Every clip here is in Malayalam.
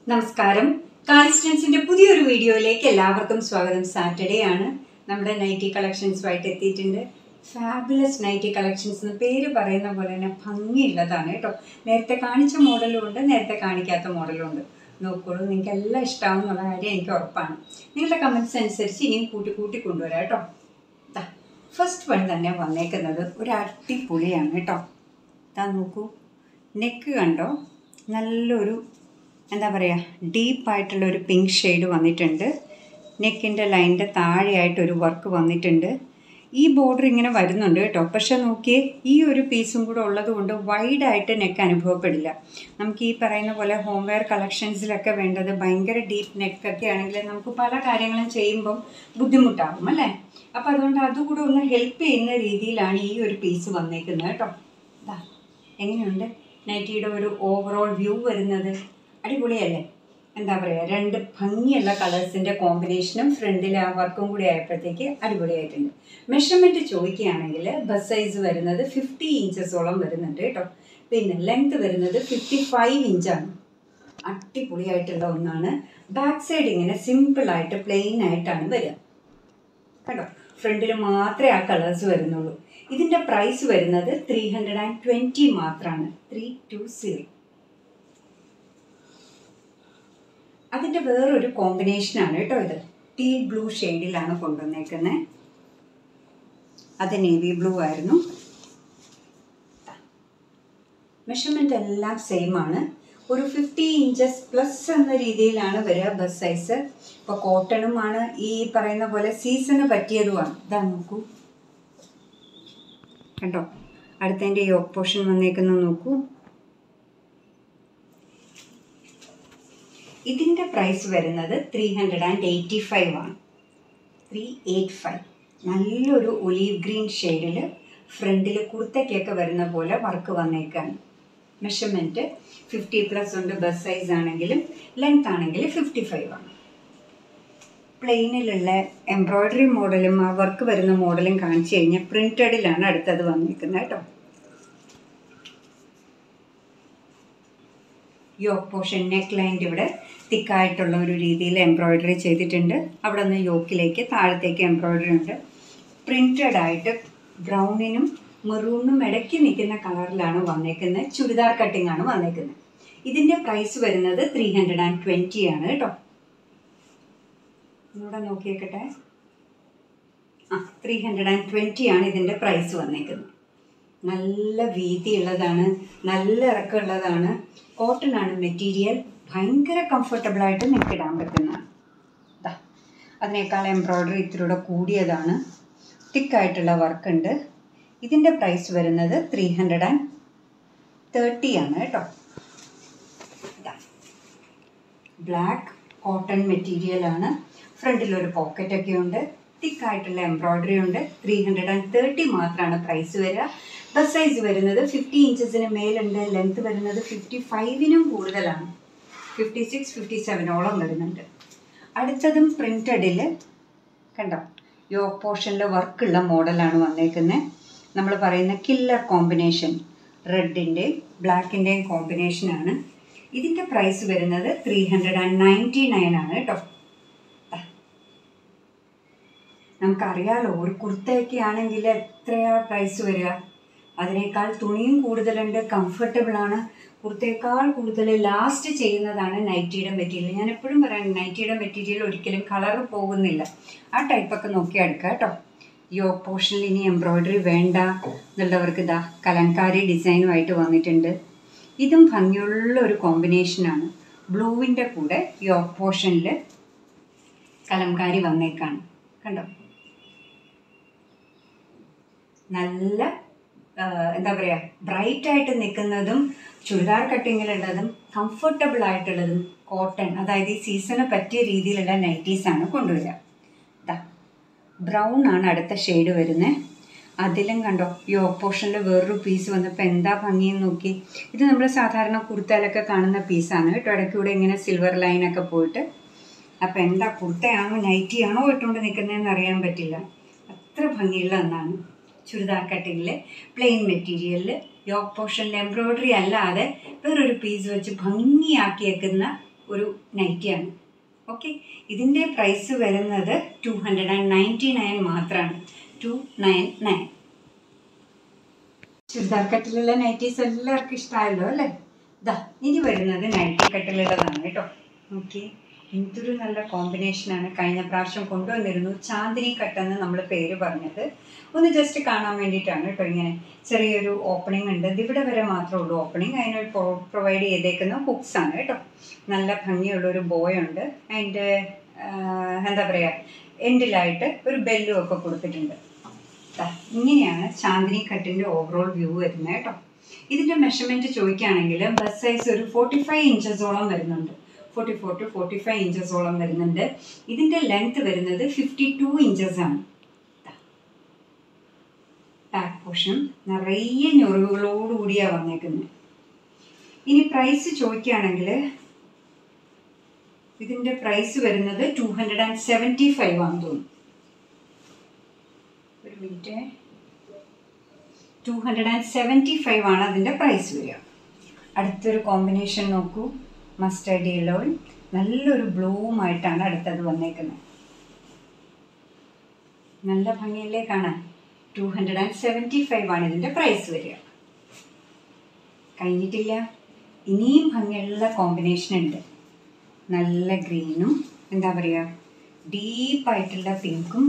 നമസ്കാരം കാലിസ്റ്റൻസിന്റെ പുതിയൊരു വീഡിയോയിലേക്ക് എല്ലാവർക്കും സ്വാഗതം സാറ്റർഡേ ആണ് നമ്മുടെ നൈറ്റി കളക്ഷൻസുമായിട്ട് എത്തിയിട്ടുണ്ട് ഫാബുലസ് നൈറ്റി കളക്ഷൻസ് എന്ന് പേര് പറയുന്ന പോലെ തന്നെ ഭംഗിയുള്ളതാണ് കേട്ടോ നേരത്തെ കാണിച്ച മോഡലും ഉണ്ട് നേരത്തെ കാണിക്കാത്ത മോഡലും ഉണ്ട് നോക്കോളൂ നിങ്ങൾക്ക് എല്ലാം ഇഷ്ടമാവും എന്നുള്ള കാര്യം എനിക്ക് ഉറപ്പാണ് നിങ്ങളുടെ കമൻസ് അനുസരിച്ച് ഇനിയും കൂട്ടി കൂട്ടി കൊണ്ടുവരാം കേട്ടോ ഫസ്റ്റ് വൺ തന്നെ വന്നേക്കുന്നത് ഒരു അടിപൊളിയാണ് കേട്ടോ ഇതാ നോക്കൂ നെക്ക് കണ്ടോ നല്ലൊരു എന്താ പറയുക ഡീപ്പായിട്ടുള്ള ഒരു പിങ്ക് ഷെയ്ഡ് വന്നിട്ടുണ്ട് നെക്കിൻ്റെ ലൈനിൻ്റെ താഴെയായിട്ടൊരു വർക്ക് വന്നിട്ടുണ്ട് ഈ ബോർഡർ ഇങ്ങനെ വരുന്നുണ്ട് കേട്ടോ പക്ഷെ നോക്കിയേ ഈ ഒരു പീസും കൂടെ ഉള്ളത് കൊണ്ട് വൈഡായിട്ട് നെക്ക് അനുഭവപ്പെടില്ല നമുക്ക് ഈ പറയുന്ന പോലെ ഹോം വെയർ കളക്ഷൻസിലൊക്കെ വേണ്ടത് ഭയങ്കര ഡീപ്പ് നെക്കൊക്കെ ആണെങ്കിൽ നമുക്ക് പല കാര്യങ്ങളും ചെയ്യുമ്പം ബുദ്ധിമുട്ടാകും അല്ലേ അപ്പോൾ അതുകൊണ്ട് അതുകൂടെ ഒന്ന് ഹെൽപ്പ് ചെയ്യുന്ന രീതിയിലാണ് ഈ ഒരു പീസ് വന്നേക്കുന്നത് കേട്ടോ ഇതാ എങ്ങനെയുണ്ട് നൈറ്റിയുടെ ഒരു ഓവറോൾ വ്യൂ വരുന്നത് അടിപൊളിയല്ലേ എന്താ പറയുക രണ്ട് ഭംഗിയുള്ള കളേഴ്സിൻ്റെ കോമ്പിനേഷനും ഫ്രണ്ടിൽ ആ വർക്കും കൂടി ആയപ്പോഴത്തേക്ക് അടിപൊളിയായിട്ടുണ്ട് മെഷർമെൻറ്റ് ചോദിക്കുകയാണെങ്കിൽ ബസ് സൈസ് വരുന്നത് ഫിഫ്റ്റി ഇഞ്ചസോളം വരുന്നുണ്ട് കേട്ടോ പിന്നെ ലെങ്ത് വരുന്നത് ഫിഫ്റ്റി ഫൈവ് ഇഞ്ചാണ് അടിപൊളിയായിട്ടുള്ള ഒന്നാണ് ബാക്ക് സൈഡ് ഇങ്ങനെ സിമ്പിളായിട്ട് പ്ലെയിൻ ആയിട്ടാണ് വരിക കേട്ടോ ഫ്രണ്ടിൽ മാത്രമേ ആ കളേഴ്സ് വരുന്നുള്ളൂ ഇതിൻ്റെ പ്രൈസ് വരുന്നത് ത്രീ ഹൺഡ്രഡ് ആൻഡ് ട്വൻറ്റി മാത്രമാണ് ത്രീ ടു സീറോ അതിൻ്റെ വേറൊരു കോമ്പിനേഷനാണ് കേട്ടോ ഇത് ടീ ബ്ലൂ ഷെയ്ഡിലാണ് കൊണ്ടുവന്നേക്കുന്നത് അത് നേവി ബ്ലൂ ആയിരുന്നു മെഷർമെൻ്റ് എല്ലാം സെയിം ആണ് ഒരു ഫിഫ്റ്റി ഇഞ്ചസ് പ്ലസ് എന്ന രീതിയിലാണ് വരിക ബസ് സൈസ് ഇപ്പോൾ കോട്ടണുമാണ് ഈ പറയുന്ന പോലെ സീസണ് പറ്റിയതുമാണ് ഇതാ നോക്കൂ കണ്ടോ അടുത്തതിൻ്റെ യോക്ക് പോർഷൻ വന്നേക്കുന്നത് നോക്കൂ ഇതിൻ്റെ പ്രൈസ് വരുന്നത് three hundred and eighty five ആണ് ത്രീ എയ്റ്റ് ഫൈവ് നല്ലൊരു ഒലീവ് ഗ്രീൻ ഷെയ്ഡിൽ ഫ്രണ്ടിൽ കുർത്തയ്ക്കൊക്കെ വരുന്ന പോലെ വർക്ക് വന്നേക്കാണ് മെഷർമെൻറ്റ് ഫിഫ്റ്റി പ്ലസ് ഉണ്ട് ബസ് സൈസ് ആണെങ്കിലും ലെങ്ത് ആണെങ്കിൽ ഫിഫ്റ്റി ഫൈവ് ആണ് പ്ലെയിനിലുള്ള എംബ്രോയ്ഡറി മോഡലും ആ വർക്ക് വരുന്ന മോഡലും കാണിച്ചു കഴിഞ്ഞാൽ പ്രിൻറ്റഡിലാണ് അടുത്തത് വന്നിരിക്കുന്നത് കേട്ടോ യോക്ക് പോർഷൻ നെക്ക് ലൈൻ്റെ ഇവിടെ തിക്കായിട്ടുള്ള ഒരു രീതിയിൽ എംബ്രോയ്ഡറി ചെയ്തിട്ടുണ്ട് അവിടെ നിന്ന് യോക്കിലേക്ക് താഴത്തേക്ക് എംബ്രോയ്ഡറി ഉണ്ട് പ്രിൻറ്റഡ് ആയിട്ട് ബ്രൗണിനും മെറൂണിനും ഇടയ്ക്ക് നിൽക്കുന്ന കളറിലാണ് വന്നേക്കുന്നത് ചുരിദാർ കട്ടിംഗ് ആണ് വന്നേക്കുന്നത് ഇതിൻ്റെ പ്രൈസ് വരുന്നത് ത്രീ ഹൺഡ്രഡ് ആൻഡ് ട്വൻറ്റി ആണ് കേട്ടോ ഇവിടെ നോക്കിയേക്കട്ടെ ആ ത്രീ ഹൺഡ്രഡ് ആൻഡ് ട്വൻറ്റി ആണ് ഇതിൻ്റെ പ്രൈസ് വന്നേക്കുന്നത് നല്ല വീതിയുള്ളതാണ് നല്ല ഇറക്കമുള്ളതാണ് കോട്ടൺ ആണ് മെറ്റീരിയൽ ഭയങ്കര കംഫർട്ടബിളായിട്ട് നിങ്ങൾക്ക് ഇടാൻ പറ്റുന്നതാണ് ഇതാ അതിനേക്കാൾ എംബ്രോയ്ഡറി ഇത്തിരിയുടെ കൂടിയതാണ് തിക്കായിട്ടുള്ള വർക്ക് ഉണ്ട് ഇതിൻ്റെ പ്രൈസ് വരുന്നത് ത്രീ ഹൺഡ്രഡ് ആൻഡ് തേർട്ടി ആണ് കേട്ടോ ഇതാ ബ്ലാക്ക് കോട്ടൺ മെറ്റീരിയലാണ് ഫ്രണ്ടിലൊരു പോക്കറ്റൊക്കെ ഉണ്ട് തിക്കായിട്ടുള്ള എംബ്രോയ്ഡറി ഉണ്ട് ത്രീ ഹൺഡ്രഡ് ആൻഡ് തേർട്ടി മാത്രമാണ് പ്രൈസ് വരിക ബസ് സൈസ് വരുന്നത് ഫിഫ്റ്റി ഇഞ്ചസിന് മേലുണ്ട് ലെങ്ത് വരുന്നത് ഫിഫ്റ്റി ഫൈവിനും കൂടുതലാണ് ഫിഫ്റ്റി സിക്സ് ഫിഫ്റ്റി സെവനോളം വരുന്നുണ്ട് അടുത്തതും പ്രിൻറ്റഡിൽ കണ്ടോ യോ പോർഷനിൽ വർക്കുള്ള മോഡലാണ് വന്നേക്കുന്നത് നമ്മൾ പറയുന്ന കില്ലർ കോമ്പിനേഷൻ റെഡിൻ്റെയും ബ്ലാക്കിൻ്റെയും കോമ്പിനേഷനാണ് ഇതിൻ്റെ പ്രൈസ് വരുന്നത് three hundred and ninety nine ആണ് കേട്ടോ നമുക്കറിയാലോ ഒരു കുർത്തയൊക്കെ ആണെങ്കിൽ എത്രയാ പ്രൈസ് വരിക അതിനേക്കാൾ തുണിയും കൂടുതലുണ്ട് കംഫർട്ടബിളാണ് കുർത്തയേക്കാൾ കൂടുതൽ ലാസ്റ്റ് ചെയ്യുന്നതാണ് നൈറ്റിയുടെ മെറ്റീരിയൽ ഞാൻ എപ്പോഴും പറയാം നൈറ്റിയുടെ മെറ്റീരിയൽ ഒരിക്കലും കളർ പോകുന്നില്ല ആ ടൈപ്പൊക്കെ നോക്കി എടുക്കുക കേട്ടോ യോ പോർഷനിൽ ഇനി എംബ്രോയ്ഡറി വേണ്ട എന്നുള്ളവർക്ക് ഇതാ കലങ്കാരി ഡിസൈനുമായിട്ട് വന്നിട്ടുണ്ട് ഇതും ഭംഗിയുള്ള ഒരു കോമ്പിനേഷനാണ് ബ്ലൂവിൻ്റെ കൂടെ യോ പോർഷനിൽ കലംകാരി വന്നേക്കാണ് കണ്ടോ നല്ല എന്താ പറയുക ബ്രൈറ്റ് ആയിട്ട് നിൽക്കുന്നതും ചുരിദാർ കട്ടിങ്ങിലുള്ളതും കംഫർട്ടബിൾ ആയിട്ടുള്ളതും കോട്ടൺ അതായത് ഈ സീസണ് പറ്റിയ രീതിയിലുള്ള നൈറ്റീസാണ് കൊണ്ടുവരിക ഇതാ ബ്രൗൺ ആണ് അടുത്ത ഷെയ്ഡ് വരുന്നത് അതിലും കണ്ടോ ഈ ഓപ്പോഷനിൽ വേറൊരു പീസ് വന്നപ്പോൾ എന്താ ഭംഗിയെന്ന് നോക്കി ഇത് നമ്മൾ സാധാരണ കുർത്തയിലൊക്കെ കാണുന്ന പീസാണ് കേട്ടോ ഇടയ്ക്കൂടെ ഇങ്ങനെ സിൽവർ ലൈനൊക്കെ പോയിട്ട് അപ്പോൾ എന്താ കുർത്തയാണോ നൈറ്റിയാണോ ഇട്ടുകൊണ്ട് നിൽക്കുന്നതെന്ന് അറിയാൻ പറ്റില്ല അത്ര ഭംഗിയുള്ള ഒന്നാണ് ചുരിദാർ കട്ടിങ്ങിൽ പ്ലെയിൻ മെറ്റീരിയലിൽ യോക്ക് പോർഷനിൽ എംബ്രോയ്ഡറി അല്ലാതെ വേറൊരു പീസ് വെച്ച് ഭംഗിയാക്കിയേക്കുന്ന ഒരു നൈറ്റിയാണ് ഓക്കെ ഇതിൻ്റെ പ്രൈസ് വരുന്നത് two hundred and ninety nine മാത്രമാണ് ടു നയൻ നയൻ ചുരിദാർ കട്ടിലുള്ള നൈറ്റീസ് എല്ലാവർക്കും ഇഷ്ടമായല്ലോ അല്ലേ ഇതാ ഇനി വരുന്നത് നൈറ്റി കട്ടിലുള്ളതാണ് കേട്ടോ ഓക്കെ എന്തൊരു നല്ല കോമ്പിനേഷനാണ് കഴിഞ്ഞ പ്രാവശ്യം കൊണ്ടുവന്നിരുന്നു ചാന്ദിനി കട്ടെന്ന് നമ്മൾ പേര് പറഞ്ഞത് ഒന്ന് ജസ്റ്റ് കാണാൻ വേണ്ടിയിട്ടാണ് കേട്ടോ ഇങ്ങനെ ചെറിയൊരു ഓപ്പണിംഗ് ഉണ്ട് ഇത് ഇവിടെ വരെ മാത്രമേ ഉള്ളൂ ഓപ്പണിംഗ് അതിനൊരു പ്രൊവൈഡ് ചെയ്തേക്കുന്ന ഹുക്സ് ആണ് കേട്ടോ നല്ല ഭംഗിയുള്ളൊരു ബോയ് ഉണ്ട് അതിൻ്റെ എന്താ പറയുക എൻഡിലായിട്ട് ഒരു ബെല്ലും ഒക്കെ കൊടുത്തിട്ടുണ്ട് ദാ ഇങ്ങനെയാണ് ചാന്ദിനി കട്ടിൻ്റെ ഓവറോൾ വ്യൂ വരുന്നത് കേട്ടോ ഇതിൻ്റെ മെഷർമെൻറ്റ് ചോദിക്കുകയാണെങ്കിൽ ബസ് സൈസ് ഒരു ഫോർട്ടി ഫൈവ് ഇഞ്ചസോളം വരുന്നുണ്ട് forty four to forty five ഇഞ്ചസോളം വരുന്നുണ്ട് ഇതിൻ്റെ ലെങ്ത് വരുന്നത് ഫിഫ്റ്റി ടു ഇഞ്ചസ് ആണ് ബാക്ക് പോർഷൻ നിറയെ ഞൊറിവുകളോടുകൂടിയാണ് വന്നേക്കുന്നത് ഇനി പ്രൈസ് ചോദിക്കുകയാണെങ്കിൽ ഇതിൻ്റെ പ്രൈസ് വരുന്നത് two hundred and seventy five ആണെന്ന് തോന്നുന്നു ഒരു minute two hundred and seventy five ആണ് അതിൻ്റെ പ്രൈസ് വരിക അടുത്തൊരു കോമ്പിനേഷൻ നോക്കൂ മസ്റ്റേർഡ് യെല്ലോയും നല്ലൊരു ബ്ലൂവുമായിട്ടാണ് അടുത്തത് വന്നേക്കുന്നത് നല്ല ഭംഗിയല്ലേ കാണാൻ two hundred and seventy five ആണ് ഇതിൻ്റെ പ്രൈസ് വരിക കഴിഞ്ഞിട്ടില്ല ഇനിയും ഭംഗിയുള്ള കോമ്പിനേഷൻ ഉണ്ട് നല്ല ഗ്രീനും എന്താ പറയുക ഡീപ്പായിട്ടുള്ള പിങ്കും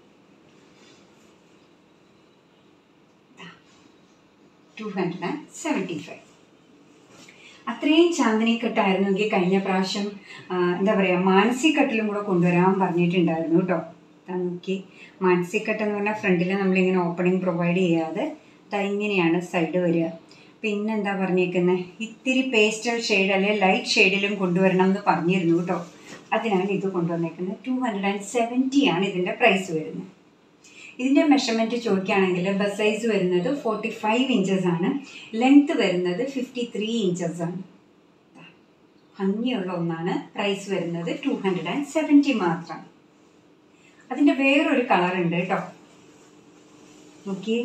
two hundred and seventy five അത്രയും ചാന്ദിനിക്കെട്ടായിരുന്നെങ്കിൽ കഴിഞ്ഞ പ്രാവശ്യം ആ, എന്താ പറയുക മാനസികട്ടിലും കൂടെ കൊണ്ടുവരാൻ പറഞ്ഞിട്ടുണ്ടായിരുന്നു കേട്ടോ ദാ നോക്കി മാനസികട്ട് എന്ന് പറഞ്ഞാൽ ഫ്രണ്ടിൽ നമ്മളിങ്ങനെ ഓപ്പണിംഗ് പ്രൊവൈഡ് ചെയ്യാതെ ദാ ഇങ്ങനെയാണ് സൈഡ് വരിക പിന്നെ എന്താ പറഞ്ഞേക്കുന്നത് ഇത്തിരി പേസ്റ്റൽ ഷെയ്ഡ് അല്ലെങ്കിൽ ലൈറ്റ് ഷെയ്ഡിലും കൊണ്ടുവരണം എന്ന് പറഞ്ഞിരുന്നു കേട്ടോ അതിനാണ് ഇത് കൊണ്ടുവന്നേക്കുന്നത് ടു ഹൺഡ്രഡ് ആൻഡ് സെവൻറ്റി ആണ് ഇതിൻ്റെ പ്രൈസ് വരുന്നത് ഇതിൻ്റെ മെഷർമെൻറ്റ് ചോദിക്കുകയാണെങ്കിൽ ബസ് സൈസ് വരുന്നത് ഫോർട്ടി ഫൈവ് ഇഞ്ചസ് ആണ് ലെങ്ത് വരുന്നത് ഫിഫ്റ്റി ത്രീ ഇഞ്ചസ് ആണ് ഭംഗിയുള്ള ഒന്നാണ് പ്രൈസ് വരുന്നത് ടു ഹൺഡ്രഡ് ആൻഡ് സെവൻറ്റി മാത്രം അതിൻ്റെ വേറൊരു കളർ ഉണ്ട് കേട്ടോ നോക്കിയേ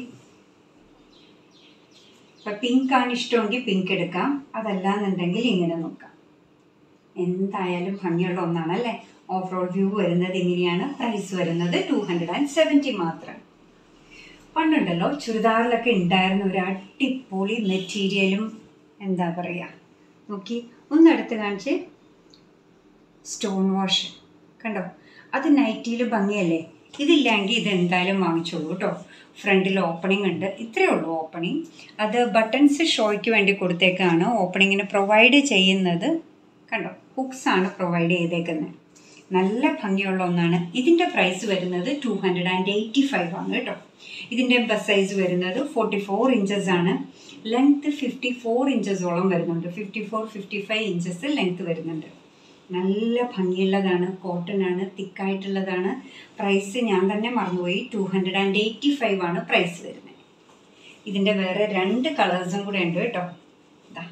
ഇപ്പം പിങ്ക് ആണ് ഇഷ്ടമെങ്കിൽ പിങ്ക് എടുക്കാം അതല്ലാന്നുണ്ടെങ്കിൽ ഇങ്ങനെ നോക്കാം എന്തായാലും ഭംഗിയുള്ള ഒന്നാണ് അല്ലേ ഓവറോൾ വ്യൂ വരുന്നത് ഇങ്ങനെയാണ് പ്രൈസ് വരുന്നത് ടു ഹൺഡ്രഡ് ആൻഡ് സെവൻറ്റി മാത്രം പണ്ടുണ്ടല്ലോ ചുരിദാറിലൊക്കെ ഉണ്ടായിരുന്ന ഒരു അടിപൊളി മെറ്റീരിയലും എന്താ പറയുക നോക്കി ഒന്നെടുത്ത് കാണിച്ച് സ്റ്റോൺ വാഷ് കണ്ടോ അത് നൈറ്റിയിൽ ഭംഗിയല്ലേ ഇതില്ലെങ്കിൽ ഇത് എന്തായാലും വാങ്ങിച്ചോളൂ കേട്ടോ ഫ്രണ്ടിൽ ഓപ്പണിംഗ് ഉണ്ട് ഇത്രയേ ഉള്ളൂ ഓപ്പണിംഗ് അത് ബട്ടൺസ് ഷോയ്ക്ക് വേണ്ടി കൊടുത്തേക്കാണ് ഓപ്പണിങ്ങിന് പ്രൊവൈഡ് ചെയ്യുന്നത് കണ്ടോ ഹുക്സ് ആണ് പ്രൊവൈഡ് ചെയ്തേക്കുന്നത് നല്ല ഭംഗിയുള്ള ഒന്നാണ് ഇതിൻ്റെ പ്രൈസ് വരുന്നത് two hundred and eighty five ആണ് കേട്ടോ ഇതിൻ്റെ ബസ് സൈസ് വരുന്നത് ഫോർട്ടി ഫോർ ഇഞ്ചസ് ആണ് ലെങ്ത് ഫിഫ്റ്റി ഫോർ ഇഞ്ചസോളം വരുന്നുണ്ട് fifty four fifty five inches length വരുന്നുണ്ട് നല്ല ഭംഗിയുള്ളതാണ് കോട്ടൺ ആണ് തിക്കായിട്ടുള്ളതാണ് പ്രൈസ് ഞാൻ തന്നെ മറന്നുപോയി two hundred and eighty five ആണ് പ്രൈസ് വരുന്നത് ഇതിൻ്റെ വേറെ രണ്ട് കളേഴ്സും കൂടെ ഉണ്ട് കേട്ടോ ഇതാ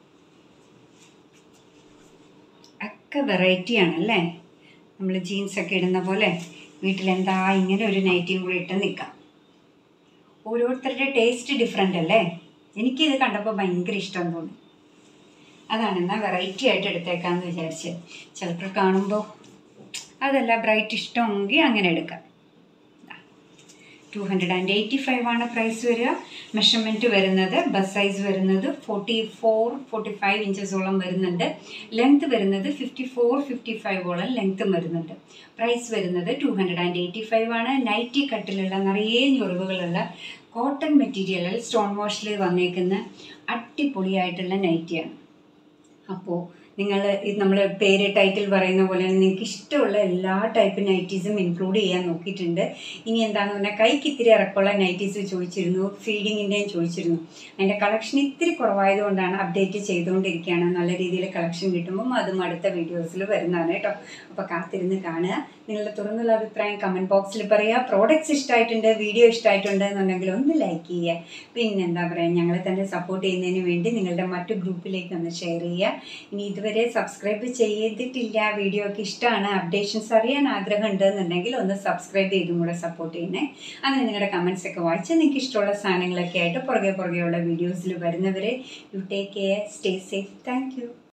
ഒക്കെ വെറൈറ്റിയാണ് അല്ലേ നമ്മൾ ജീൻസൊക്കെ ഇടുന്ന പോലെ വീട്ടിലെന്താ ഇങ്ങനെ ഒരു നൈറ്റിയും കൂടി ഇട്ട് നിൽക്കാം ഓരോരുത്തരുടെ ടേസ്റ്റ് ഡിഫറെൻ്റ് അല്ലേ എനിക്കിത് കണ്ടപ്പോൾ ഭയങ്കര ഇഷ്ടം തോന്നി അതാണ് എന്നാൽ വെറൈറ്റി ആയിട്ട് എടുത്തേക്കാന്ന് വിചാരിച്ച് ചിലപ്പോൾ കാണുമ്പോൾ അതല്ല ബ്രൈറ്റ് ഇഷ്ടമെങ്കിൽ അങ്ങനെ എടുക്കാം two hundred and eighty five ആണ് പ്രൈസ് വരിക മെഷർമെൻറ്റ് വരുന്നത് ബസ് സൈസ് വരുന്നത് ഫോർട്ടി ഫോർ ഫോർട്ടി ഫൈവ് ഇഞ്ചസോളം വരുന്നുണ്ട് ലെങ്ത് വരുന്നത് ഫിഫ്റ്റി ഫോർ ഫിഫ്റ്റി ഫൈവോളം ലെങ്ത്തും വരുന്നുണ്ട് പ്രൈസ് വരുന്നത് two hundred and eighty five ആണ് നൈറ്റി കട്ടിലുള്ള നിറയെ ഞൊറിവുകളുള്ള കോട്ടൺ മെറ്റീരിയലിൽ സ്റ്റോൺ വാഷിൽ വന്നേക്കുന്ന അടിപൊളിയായിട്ടുള്ള നൈറ്റിയാണ് അപ്പോൾ നിങ്ങൾ ഇത് നമ്മൾ പേര് ടൈറ്റിൽ പറയുന്ന പോലെ തന്നെ നിങ്ങൾക്ക് ഇഷ്ടമുള്ള എല്ലാ ടൈപ്പ് നൈറ്റീസും ഇൻക്ലൂഡ് ചെയ്യാൻ നോക്കിയിട്ടുണ്ട് ഇനി എന്താണെന്ന് പറഞ്ഞാൽ കൈക്ക് ഇത്തിരി ഇറക്കമുള്ള നൈറ്റീസ് ചോദിച്ചിരുന്നു ഫീഡിങ്ങിൻ്റെയും ചോദിച്ചിരുന്നു അതിൻ്റെ കളക്ഷൻ ഇത്തിരി കുറവായതുകൊണ്ടാണ് അപ്ഡേറ്റ് ചെയ്തുകൊണ്ടിരിക്കുകയാണ് നല്ല രീതിയിൽ കളക്ഷൻ കിട്ടുമ്പം അതും അടുത്ത വീഡിയോസിൽ വരുന്നതാണ് കേട്ടോ അപ്പോൾ കാത്തിരുന്ന് കാണുക നിങ്ങളുടെ തുറന്നുള്ള അഭിപ്രായം കമൻറ്റ് ബോക്സിൽ പറയുക പ്രോഡക്റ്റ്സ് ഇഷ്ടമായിട്ടുണ്ട് വീഡിയോ ഇഷ്ടമായിട്ടുണ്ട് എന്നുണ്ടെങ്കിൽ ഒന്ന് ലൈക്ക് ചെയ്യുക പിന്നെ എന്താ പറയുക ഞങ്ങളെ തന്നെ സപ്പോർട്ട് ചെയ്യുന്നതിന് വേണ്ടി നിങ്ങളുടെ മറ്റു ഗ്രൂപ്പിലേക്ക് ഒന്ന് ഷെയർ ചെയ്യുക ഇനി ഇതുവരെ സബ്സ്ക്രൈബ് ചെയ്തിട്ടില്ല വീഡിയോ ഒക്കെ ഇഷ്ടമാണ് അപ്ഡേഷൻസ് അറിയാൻ ആഗ്രഹം ഉണ്ടെന്നുണ്ടെങ്കിൽ ഒന്ന് സബ്സ്ക്രൈബ് ചെയ്തും കൂടെ സപ്പോർട്ട് ചെയ്യണേ അങ്ങനെ നിങ്ങളുടെ കമൻസ് ഒക്കെ വായിച്ച് നിങ്ങൾക്ക് ഇഷ്ടമുള്ള സാധനങ്ങളൊക്കെ ആയിട്ട് പുറകെ പുറകെയുള്ള വീഡിയോസിൽ വരുന്നവരെ you take care stay safe thank U